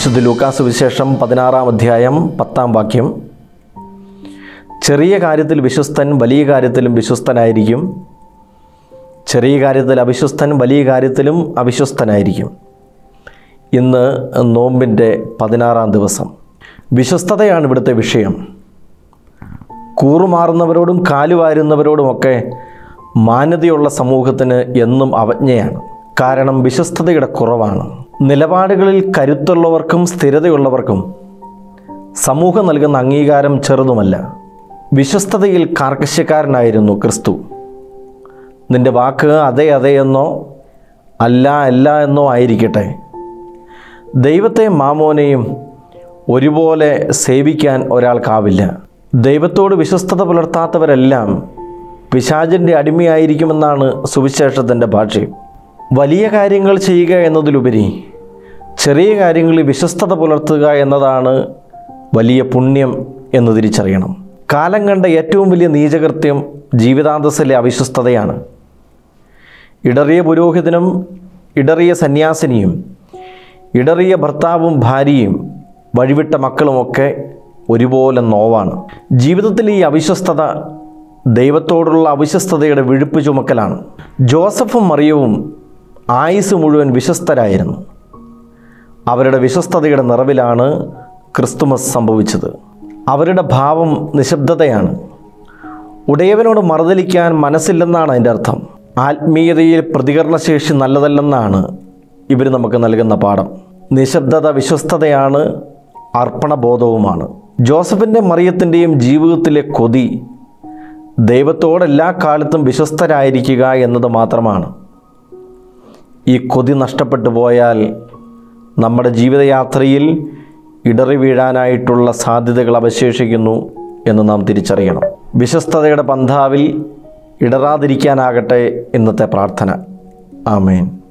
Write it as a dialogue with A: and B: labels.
A: വിശുദ്ധ ലൂക്കാസ് വിശേഷം പതിനാറാം അധ്യായം പത്താം വാക്യം ചെറിയ കാര്യത്തിൽ വിശ്വസ്തൻ വലിയ കാര്യത്തിലും വിശ്വസ്തനായിരിക്കും ചെറിയ കാര്യത്തിൽ അവിശ്വസ്തൻ വലിയ കാര്യത്തിലും അവിശ്വസ്തനായിരിക്കും ഇന്ന് നോമ്പിൻ്റെ പതിനാറാം ദിവസം വിശ്വസ്തതയാണ് ഇവിടുത്തെ വിഷയം കൂറുമാറുന്നവരോടും കാലുവാരുന്നവരോടുമൊക്കെ മാന്യതയുള്ള സമൂഹത്തിന് എന്നും അവജ്ഞയാണ് കാരണം വിശ്വസ്തതയുടെ കുറവാണ് നിലപാടുകളിൽ കരുത്തുള്ളവർക്കും സ്ഥിരതയുള്ളവർക്കും സമൂഹം നൽകുന്ന അംഗീകാരം ചെറുതുമല്ല വിശ്വസ്തതയിൽ കാർക്കശ്യക്കാരനായിരുന്നു ക്രിസ്തു നിന്റെ വാക്ക് അതെ അതെ എന്നോ അല്ല അല്ല എന്നോ ആയിരിക്കട്ടെ ദൈവത്തെ മാമോനെയും ഒരുപോലെ സേവിക്കാൻ ഒരാൾക്കാവില്ല ദൈവത്തോട് വിശ്വസ്തത പുലർത്താത്തവരെല്ലാം പിശാചിൻ്റെ അടിമയായിരിക്കുമെന്നാണ് സുവിശേഷത്തിൻ്റെ ഭാഷ്യം വലിയ കാര്യങ്ങൾ ചെയ്യുക എന്നതിലുപരി ചെറിയ കാര്യങ്ങളിൽ വിശ്വസ്തത പുലർത്തുക എന്നതാണ് വലിയ പുണ്യം എന്ന് തിരിച്ചറിയണം കാലം കണ്ട ഏറ്റവും വലിയ നീചകൃത്യം ജീവിതാന്തസ്സിലെ അവിശ്വസ്തതയാണ് ഇടറിയ പുരോഹിതനും ഇടറിയ സന്യാസിനിയും ഇടറിയ ഭർത്താവും ഭാര്യയും വഴിവിട്ട മക്കളുമൊക്കെ ഒരുപോലെ നോവാണ് ജീവിതത്തിൽ ഈ അവിശ്വസ്തത ദൈവത്തോടുള്ള അവിശ്വസ്തതയുടെ വിഴുപ്പ് ചുമക്കലാണ് ജോസഫും മറിയവും ആയുസ് മുഴുവൻ വിശ്വസ്തരായിരുന്നു അവരുടെ വിശ്വസ്തതയുടെ നിറവിലാണ് ക്രിസ്തുമസ് സംഭവിച്ചത് അവരുടെ ഭാവം നിശബ്ദതയാണ് ഉടയവനോട് മറുതലിക്കാൻ മനസ്സില്ലെന്നാണ് അതിൻ്റെ അർത്ഥം ആത്മീയതയിൽ പ്രതികരണശേഷി നല്ലതല്ലെന്നാണ് ഇവർ നമുക്ക് നൽകുന്ന പാഠം നിശബ്ദത വിശ്വസ്തതയാണ് അർപ്പണബോധവുമാണ് ജോസഫിൻ്റെ മറിയത്തിൻ്റെയും ജീവിതത്തിലെ കൊതി ദൈവത്തോട് എല്ലാ കാലത്തും വിശ്വസ്തരായിരിക്കുക എന്നത് മാത്രമാണ് ഈ കൊതി നഷ്ടപ്പെട്ടു പോയാൽ നമ്മുടെ ജീവിതയാത്രയിൽ ഇടറി വീഴാനായിട്ടുള്ള സാധ്യതകൾ അവശേഷിക്കുന്നു എന്ന് നാം തിരിച്ചറിയണം വിശ്വസ്തതയുടെ പന്ഥാവിൽ ഇടറാതിരിക്കാനാകട്ടെ ഇന്നത്തെ പ്രാർത്ഥന ആമേൻ